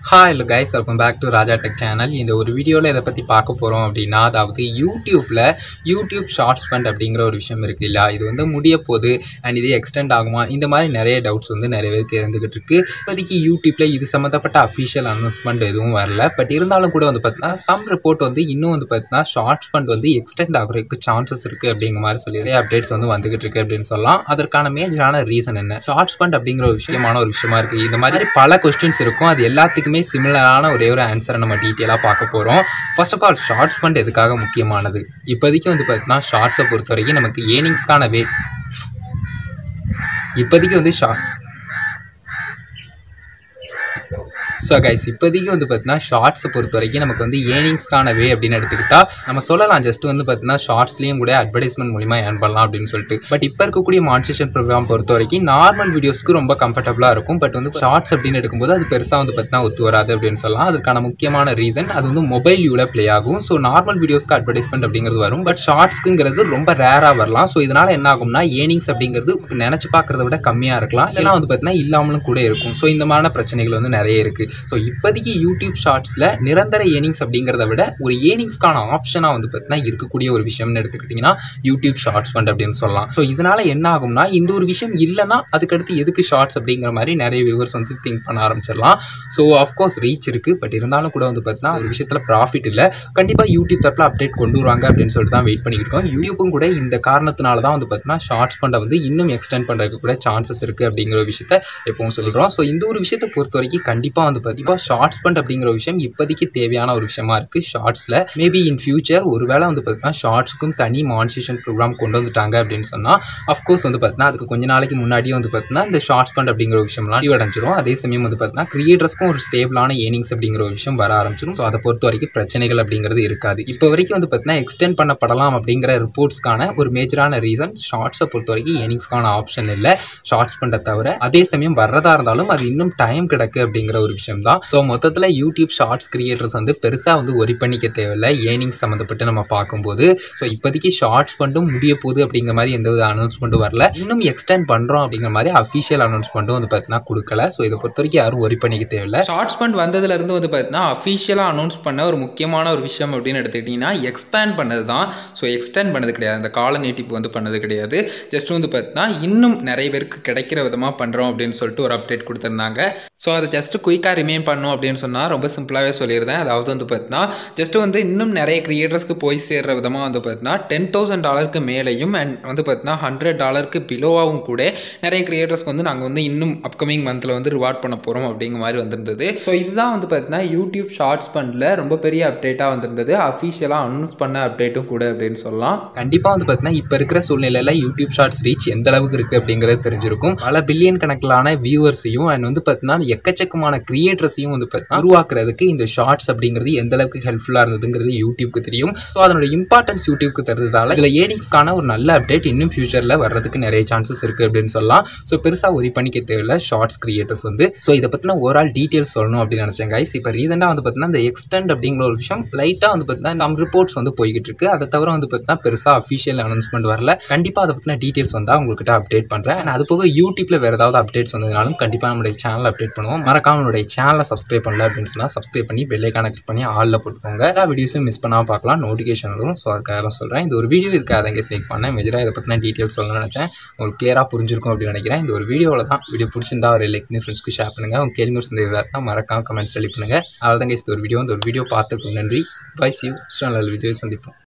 hi இல்லை guys welcome back to Raja tech channel இந்த ஒரு வீடியோவில் இதை பற்றி பார்க்க போகிறோம் அப்படின்னா அதாவது யூடியூப்பில் யூடியூப் ஷார்ட்ஸ் ஃபண்ட் அப்படிங்கிற ஒரு விஷயம் இருக்கு இல்லையா இது வந்து முடிய போகுது அண்ட் இது எக்ஸ்டெண்ட் ஆகுமா இந்த மாதிரி நிறைய டவுட்ஸ் வந்து நிறைய பேருக்கு இருந்துகிட்டு இருக்கு இப்போதைக்கு யூடியூப்பில் இது சம்மந்தப்பட்ட அஃபிஷியல் அனௌன்ஸ்மெண்ட் எதுவும் வரல பட் இருந்தாலும் கூட வந்து பார்த்தீங்கன்னா சம் ரிப்போர்ட் வந்து இன்னும் வந்து பார்த்தீங்கன்னா ஷார்ட்ஸ் ஃபண்ட் வந்து எக்ஸ்டெண்ட் ஆகுறதுக்கு சான்சஸ் இருக்குது அப்படிங்கிற மாதிரி சொல்லி நிறைய அப்டேட்ஸ் வந்து வந்துகிட்டு இருக்கு அப்படின்னு சொல்லலாம் அதற்கான மேஜரான ரீசன் என்ன ஷார்ட்ஸ் ஃபண்ட் அப்படிங்கிற ஒரு விஷயமான ஒரு விஷயமா இருக்குது இந்த மாதிரி பல கொஸ்டின்ஸ் இருக்கும் அது எல்லாத்துக்குமே சிமிலரான ஒரே ஒரு ஆன்சரை நம்ம டீட்டெயிலாக பார்க்க போகிறோம் first of all shorts fund எதுக்காக முக்கியமானது இப்போதைக்கு வந்து பார்த்தீங்கன்னா ஷார்ட்ஸை பொறுத்த வரைக்கும் நமக்கு ஏர்னிங்ஸ்க்கான வே இப்போதைக்கு வந்து ஷார்ட் ஸோ கைஸ் இப்போதைக்கு வந்து பார்த்தீங்கன்னா ஷார்ட்ஸை பொறுத்த வரைக்கும் நமக்கு வந்து ஏர்னிங்ஸ்க்கான வே அப்படின்னு எடுத்துக்கிட்டா நம்ம சொல்லலாம் ஜஸ்ட் வந்து பார்த்தீங்கன்னா ஷார்ட்ஸ்லேயும் கூட அட்வர்டைஸ்மெண்ட் மூலிமா ஏர்ன் பண்ணலாம் அப்படின்னு சொல்லிட்டு பட் இப்போ இருக்கக்கூடிய மான்சேஷன் ப்ரோக்ராம் பொறுத்த வரைக்கும் நார்மல் வீடியோஸ்க்கு ரொம்ப கம்ஃபர்டபுளாக இருக்கும் பட் வந்து ஷார்ட்ஸ் அப்படின்னு எடுக்கும்போது அது பெருசாக வந்து பார்த்தீங்கன்னா ஒத்து வராது அப்படின்னு சொல்லலாம் அதுக்கான முக்கியமான ரீசன் அது வந்து மொபைல் வியூவில் ப்ளே ஆகும் ஸோ நார்மல் வீடியோஸ்க்கு அட்வர்டைஸ்மெண்ட் அப்படிங்கிறது வரும் பட் ஷார்ட்ஸ்க்குங்கிறது ரொம்ப ரேராக வரலாம் ஸோ இதனால் என்ன ஆகும்னா ஏர்னிங்ஸ் அப்படிங்கிறது நினச்சி பார்க்குறத விட கம்மியாக இருக்கலாம் இல்லைனா வந்து பார்த்தீங்கன்னா இல்லாமலும் கூட இருக்கும் ஸோ இந்த மாதிரியான பிரச்சனைகள் வந்து நிறைய இருக்குது ஸோ இப்போதைக்கு யூடியூப் ஷார்ட்ஸில் நிரந்தர ஏர்னிங்ஸ் அப்படிங்கிறத விட ஒரு ஏர்னிங்ஸ்க்கான ஆப்ஷனாக வந்து பார்த்தீங்கன்னா இருக்கக்கூடிய ஒரு விஷயம்னு எடுத்துக்கிட்டிங்கன்னா யூடியூப் ஷார்ட்ஸ் ஃபண்ட் அப்படின்னு சொல்லலாம் ஸோ இதனால் என்ன ஆகும்னா இந்த ஒரு விஷயம் இல்லைன்னா அதுக்கடுத்து எதுக்கு ஷார்ட்ஸ் அப்படிங்கிற மாதிரி நிறைய வியூவர்ஸ் வந்து திங்க் பண்ண ஆரம்பிச்சிடலாம் ஸோ ஆஃப்கோர்ஸ் ரீச் இருக்குது பட் இருந்தாலும் கூட வந்து பார்த்தீங்கன்னா ஒரு விஷயத்தில் ப்ராஃபிட் இல்லை கண்டிப்பாக யூடியூப் தரப்பில் அப்டேட் கொண்டு வருவாங்க அப்படின்னு சொல்லிட்டு தான் வெயிட் பண்ணிட்டு இருக்கோம் யூடியூப்பும் கூட இந்த காரணத்தினால தான் வந்து பார்த்தீங்கன்னா ஷார்ட்ஸ் ஃபண்டை வந்து இன்னும் எக்ஸ்டெண்ட் பண்ணுறதுக்கு கூட சான்சஸ் இருக்குது அப்படிங்கிற ஒரு விஷயத்த எப்பவும் சொல்லிடுறோம் ஸோ இந்த ஒரு விஷயத்தை பொறுத்த வரைக்கும் கண்டிப்பாக வந்து பார்த்தீங்கன்னா ஷார்ட்ஸ் ஃபண்ட் அப்படிங்கிற ஒரு விஷயம் இப்போதைக்கு தேவையான ஒரு விஷயமா இருக்குது ஷார்ட்ஸில் மேபி இன் ஃபியூச்சர் ஒருவேளை வந்து பார்த்தீங்கன்னா ஷார்ட்ஸ்க்கும் தனி மானிசேஷன் ப்ரோக்ராம் கொண்டு வந்துட்டாங்க அப்படின்னு சொன்னால் அஃப்கோர்ஸ் வந்து பார்த்தீங்கன்னா அதுக்கு கொஞ்ச நாளைக்கு முன்னாடியே வந்து பார்த்தீங்கன்னா இந்த ஷார்ட்ஸ் ஃபண்ட் அப்படிங்கிற ஒரு விஷயம்லாம் அடைஞ்சிரும் அதே சமயம் வந்து பார்த்தீங்கன்னா கிரியேட்டர்ஸ்க்கும் ஒரு ஸ்டேபிளான ஏர்னிங்ஸ் அப்படிங்கிற ஒரு விஷயம் வர ஆரம்பிச்சிடும் ஸோ அதை பொறுத்த வரைக்கும் பிரச்சனைகள் அப்படிங்கிறது இருக்காது இப்போ வரைக்கும் வந்து பார்த்தீங்கன்னா எக்ஸ்டெண்ட் பண்ணப்படலாம் அப்படிங்கிற ரிப்போர்ட்ஸ்க்கான ஒரு மேஜரான ரீசன் ஷார்ட்ஸை பொறுத்த வரைக்கும் ஏர்னிங்ஸ்க்கான ஆப்ஷன் இல்லை ஷார்ட்ஸ் ஃபண்டை தவிர அதே சமயம் வர்றதா இருந்தாலும் அது இன்னும் டைம் கிடக்கு அப்படிங்கிற ஒரு விஷயம் தான் ஸோ மொத்தத்தில் யூடியூப் ஷார்ட்ஸ் கிரியேட்டர்ஸ் வந்து பெருசாக வந்து ஒரி பண்ணிக்க தேவையில்லை ஏர்னிங்ஸ் சம்மந்தப்பட்டு நம்ம பார்க்கும்போது ஸோ இப்போதைக்கு ஷார்ட்ஸ் ஃபண்டும் முடிய போகுது அப்படிங்கிற மாதிரி எந்த ஒரு அனௌன்ஸ்மெண்ட்டும் வரல இன்னும் எக்ஸ்டெண்ட் பண்ணுறோம் அப்படிங்கிற மாதிரி அஃபிஷியல் அனௌன்ஸ்மெண்ட்டும் வந்து பார்த்தீங்கன்னா கொடுக்கல ஸோ இதை பொறுத்த வரைக்கும் யாரும் ஒரி பண்ணிக்க தேவையில்லை ஷார்ட்ஸ் ஃபண்ட் வந்ததுலேருந்து வந்து பார்த்தீங்கன்னா அஃபிஷியலாக அனௌன்ஸ் பண்ண ஒரு முக்கியமான ஒரு விஷயம் அப்படின்னு எடுத்துக்கிட்டிங்கன்னா எக்ஸ்பேண்ட் பண்ணது தான் ஸோ எக்ஸ்டெண்ட் பண்ணது கிடையாது அந்த கால நீட்டிப்பு வந்து பண்ணது கிடையாது ஜஸ்ட் வந்து பார்த்தீங்கன்னா இன்னும் நிறைய பேருக்கு கிடைக்கிற விதமாக பண்ணுறோம் அப்படின்னு சொல்லிட்டு ஒரு அப்டேட் கொடுத்துருந்தாங்க ஸோ அதை ஜஸ்ட் குயிக்காக ரிமைன் பண்ணோம் அப்படின்னு சொன்னால் ரொம்ப சிம்பிளாகவே சொல்லியிருந்தேன் அதாவது வந்து பார்த்தீங்கன்னா ஜஸ்ட் வந்து இன்னும் நிறைய கிரியேட்டர்ஸ்க்கு போய் சேர்ற விதமாக வந்து பார்த்தீங்கன்னா டென் தௌசண்ட் டாலருக்கு மேலேயும் அண்ட் வந்து பார்த்தீங்கன்னா ஹண்ட்ரட் டாலருக்கு பிலோவாகவும் கூட நிறைய கிரியேட்டர்ஸ்க்கு வந்து நாங்கள் வந்து இன்னும் அப்கமிங் மந்தில் வந்து ரிவார்ட் பண்ண போகிறோம் அப்படிங்கிற மாதிரி வந்திருந்தது ஸோ இதுதான் வந்து பார்த்தீங்கன்னா யூடியூப் ஷார்ட்ஸ் ஃபண்டில் ரொம்ப பெரிய அப்டேட்டாக வந்திருந்தது அஃபிஷியலாக அனௌன்ஸ் பண்ண அப்டேட்டும் கூட அப்படின்னு சொல்லலாம் கண்டிப்பாக வந்து பார்த்தீங்கன்னா இப்போ இருக்கிற சூழ்நிலையில் யூடியூப் ஷார்ட்ஸ் ரீச் எந்த அளவுக்கு இருக்குது அப்படிங்கிறது தெரிஞ்சிருக்கும் பல பில்லியன் கணக்கிலான வியூவர்ஸையும் அண்ட் வந்து பார்த்தீங்கன்னா எக்கச்சக்கமான கிரியேட்டர்ஸையும் வந்து பார்த்தீங்கன்னா உருவாக்குறதுக்கு இந்த ஷார்ட்ஸ் அப்படிங்கிறது எந்த அளவுக்கு ஹெல்ப்ஃபுல்லாக இருந்ததுங்கிறது யூடியூப்க்கு தெரியும் ஸோ அதனோட இம்பார்ட்டன்ஸ் யூடியூப்க்கு தருறதால இதில் ஏர்னிங்ஸ்க்கான ஒரு நல்ல அப்டேட் இன்னும் ஃபியூச்சரில் வர்றதுக்கு நிறைய சான்சஸ் இருக்குது அப்படின்னு சொல்லலாம் ஸோ பெருசாக ஒரி பண்ணிக்க தேவையில்ல ஷார்ட்ஸ் கிரியேட்டர்ஸ் வந்து ஸோ இதை பற்றின ஓவரால் டீட்டெயில்ஸ் சொல்லணும் அப்படின்னு நினச்சேன் கைஸ் இப்போ ரீசெண்டாக வந்து பார்த்தீங்கன்னா இந்த எக்ஸ்டெண்ட் அப்படிங்கிற ஒரு விஷயம் லைட்டாக வந்து பார்த்தீங்கன்னா சம் ரிப்போர்ட்ஸ் வந்து போய்கிட்டு இருக்கு அதை தவிர வந்து பார்த்தீங்கன்னா பெருசாக அஃபிஷியல் அனௌன்ஸ்மெண்ட் வரல கண்டிப்பாக அதை பற்றின டீட்டெயில்ஸ் வந்தால் உங்கள்கிட்ட அப்டேட் பண்ணுறேன் அண்ட் அது போக யூடியூப்பில் வேறு ஏதாவது அப்டேட்ஸ் வந்ததுனாலும் கண்டிப்பாக நம்மளுடைய சேனல் அப்டேட் பண்ணுவோம் மறக்காம நம்மளுடைய சேனலை சப்ஸ்கிரைப் பண்ணல அப்படின்னு சொன்னால் சப்ஸ்கிரைப் பண்ணி பெல்லைக்கான கிளிக் பண்ணி ஆளில் போட்டுக்கோங்க எல்லா வீடியோஸும் மிஸ் பண்ணாமல் பார்க்கலாம் நோட்டிஃபிகேஷன் வரும் ஸோ அதுக்காக தான் சொல்கிறேன் இந்த ஒரு வீடியோ இதுக்காக தான் ஸ்னேக் பண்ணேன் மெஜராக இதை பற்றின டீட்டெயில்ஸ் சொல்லணும்னு நினச்சேன் உங்களுக்கு கிளியராக புரிஞ்சிருக்கும் அப்படின்னு நினைக்கிறேன் இந்த ஒரு வீடியோவில் தான் வீடியோ பிடிச்சிருந்தா ஒரு லைக் பண்ணி ஃப்ரெண்ட்ஸ்க்கு ஷேர் பண்ணுங்கள் உங்கள் கேள்வி இருந்தது இருந்தால் மறக்காம கமெண்ட்ஸ் ரெடி பண்ணுங்கள் அவ்வளோதான் இந்த ஒரு வீடியோ இந்த ஒரு வீடியோ பார்த்துக்கு நன்றி பை சி யூ நல்ல வீடியோ சந்திப்போம்